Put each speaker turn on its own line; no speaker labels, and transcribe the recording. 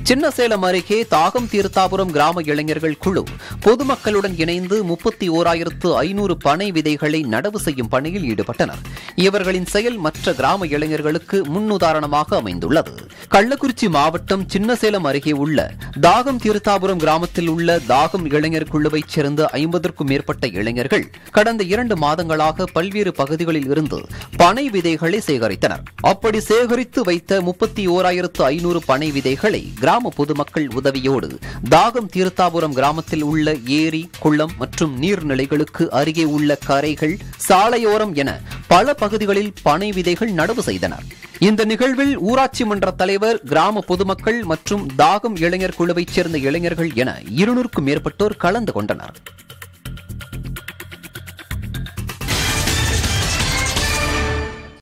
சின்னசேலம் அருகே தாகம் தீர்த்தாபுரம் கிராம இளைஞர்கள் குழு பொதுமக்களுடன் இணைந்து முப்பத்தி ஓராயிரத்து ஐநூறு பனை விதைகளை நடவு செய்யும் பணியில் ஈடுபட்டனர் இவர்களின் செயல் மற்ற கிராம இளைஞர்களுக்கு முன்னுதாரணமாக அமைந்துள்ளது கள்ளக்குறிச்சி மாவட்டம் சின்னசேலம் அருகே உள்ள தாகம் தீர்த்தாபுரம் கிராமத்தில் உள்ள தாகம் இளைஞர் குழுவைச் சேர்ந்த ஐம்பதற்கும் மேற்பட்ட இளைஞர்கள் கடந்த இரண்டு மாதங்களாக பல்வேறு பகுதிகளில் இருந்து பனை விதைகளை சேகரித்தனர் அப்படி சேகரித்து வைத்த முப்பத்தி ஓராயிரத்து ஐநூறு பனை விதைகளை கிராம பொதுமக்கள் உதவியோடு தாகம் தீர்த்தாபுரம் கிராமத்தில் உள்ள ஏரி குளம் மற்றும் நீர்நிலைகளுக்கு அருகே உள்ள கரைகள் சாலையோரம் என பல பகுதிகளில் பனை விதைகள் நடவு செய்தனர் இந்த நிகழ்வில் ஊராட்சி மன்ற தலைவர் கிராம பொதுமக்கள் மற்றும் தாகம் இளைஞர் குழுவைச் சேர்ந்த இளைஞர்கள் என இருநூறுக்கும் மேற்பட்டோர் கலந்து கொண்டனர்